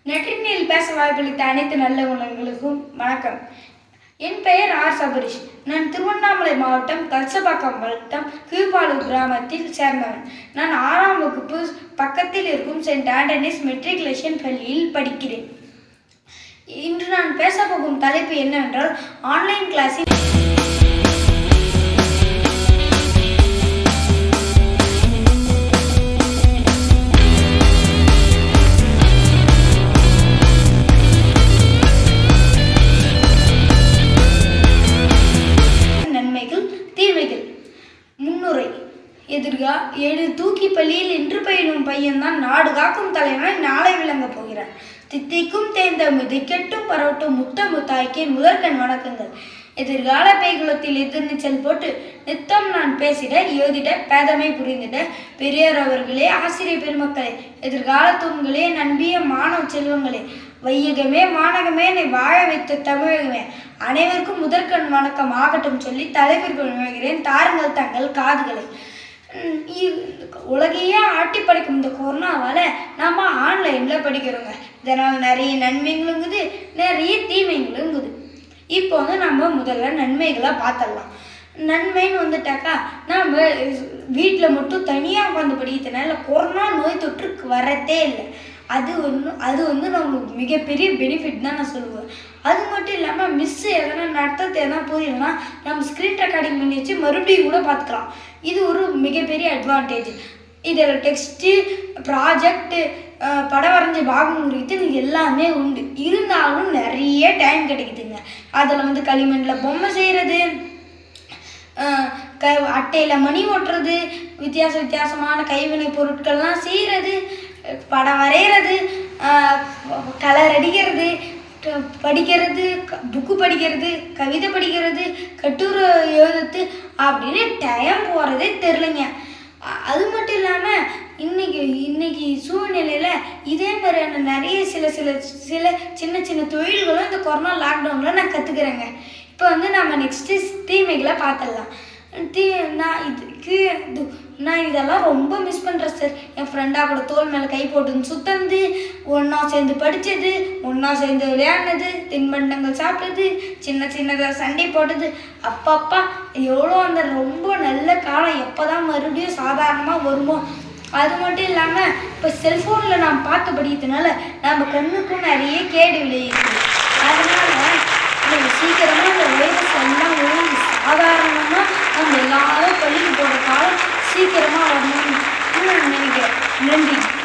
நெற்றினில் பேச வாய்ப்பளித்த அனைத்து நல்ல உள்ளங்களுக்கும் வணக்கம் என் பெயர் ஆர் சபரிஷ் நான் திருவண்ணாமலை மாவட்டம் கல்சபாக்கம் வட்டம் கீழ்பாலூர் கிராமத்தில் சேர்ந்தவன் நான் ஆறாம் வகுப்பு பக்கத்தில் இருக்கும் செயின்ட் ஆண்டனிஸ் மெட்ரிகுலேஷன் பள்ளியில் படிக்கிறேன் இன்று நான் பேச போகும் தலைப்பு என்னவென்றால் ஆன்லைன் கிளாஸில் நன்மைகள் தீமைகள் முன்னுரை எதிர்கா ஏழு தூக்கி பள்ளியில் இன்று பயிலும் பையன்தான் நாடு காக்கும் தலைவனாய் நாளை விளங்கப் போகிறான் தித்திக்கும் தேர்ந்த மிதிக்கட்டும் பரவட்டும் முத்த முத்தாய்க்கே முதற்கண் வணக்கங்கள் எதிர்கால பேகுலத்தில் எதிர்நீச்சல் போட்டு நித்தம் நான் பேசிட யோதிட பேதமை புரிந்திட பெரியோர் அவர்களே ஆசிரியர் பெருமக்களே எதிர்கால தூண்களே நண்பிய மாணவ செல்வங்களே வையகமே வானகமே என்னை வாழ வைத்த தமிழகமே அனைவருக்கும் முதற்கண் வணக்கம் ஆகட்டும் சொல்லி தலைப்பிற்கு நுழைகிறேன் தாருங்கள் தங்கள் காதுகளை உம் இ- உலகையே ஆட்டி படிக்கும் இந்த கொரோனாவால் நம்ம ஆன்லைனில் படிக்கிறோங்க இதனால் நிறைய நன்மைகளுங்குது நிறைய தீமைகளுங்குது இப்போ வந்து நம்ம முதல்ல நன்மைகளை பார்த்துடலாம் நன்மைன்னு வந்துட்டாக்கா நம்ம வீட்டில் மட்டும் தனியாக உட்காந்து படிக்கிறதுனால கொரோனா நோய் தொற்றுக்கு வரதே இல்லை அது ஒன்று அது வந்து நம்மளுக்கு மிகப்பெரிய பெனிஃபிட் தான் நான் சொல்லுவேன் அது மட்டும் இல்லாமல் மிஸ் எதனா நடத்துறது எதனா புரியலன்னா நம்ம ஸ்க்ரீன் ரெக்கார்டிங் பண்ணி வச்சு மறுபடியும் கூட பார்த்துக்கலாம் இது ஒரு மிகப்பெரிய அட்வான்டேஜ் இதில் டெக்ஸ்ட்டு ப்ராஜெக்ட்டு படம் வரைஞ்ச பாகம் குறித்து இது எல்லாமே உண்டு இருந்தாலும் நிறைய டைம் கிடைக்குதுங்க அதில் வந்து களிமண்ணில் பொம்மை செய்கிறது அஹ் க அட்டையில் மணி ஓட்டுறது வித்தியாச வித்தியாசமான கைவினை பொருட்கள்லாம் செய்கிறது படம் வரைகிறது கலர் அடிக்கிறது க- படிக்கிறது புக்கு படிக்கிறது கவிதை படிக்கிறது கட்டுரை எழுதுறது அப்படின்னு டைம் போகிறதே தெரிலங்க அ- அது மட்டும் இல்லாமல் இன்னைக்கு இன்னைக்கு சூழ்நிலையில் இதே மாதிரியான நிறைய சில சில சில சின்ன சின்ன தொழில்களும் இந்த கொரோனா லாக்டவுனில் நான் கற்றுக்குறேங்க இப்போ வந்து நம்ம நெக்ஸ்ட்டு தீமைகளை பார்த்துடலாம் தீ நான் இதுக்கு இது நான் இதெல்லாம் ரொம்ப மிஸ் பண்ணுறேன் சார் என் ஃப்ரெண்டாக கூட தோல் மேலே கை போட்டு சுத்தந்து ஒன்றா சேர்ந்து படித்தது ஒன்றா சேர்ந்து விளையாடினது தின்பண்டங்கள் சாப்பிட்டது சின்ன சின்னதாக சண்டை போட்டது அப்பப்பா எவ்வளோ அந்த ரொம்ப நல்ல காலம் எப்போ தான் மறுபடியும் சாதாரணமாக வருமோ அது மட்டும் இல்லாமல் இப்போ செல்ஃபோனில் நாம் பார்த்து படிக்கிறதுனால நம்ம கண்ணுக்கும் நிறைய கேடு விளைவிக்குது அதனால நம்ம சீக்கிரமாக இந்த வைரஸ் எல்லாம் ஒழுங்கு சாதாரணமாக நம்ம எல்லாரும் பள்ளிக்கு போகிற காலம் சீக்கிரமாக வரணும்னு நான் நினைக்கிறேன் நன்றி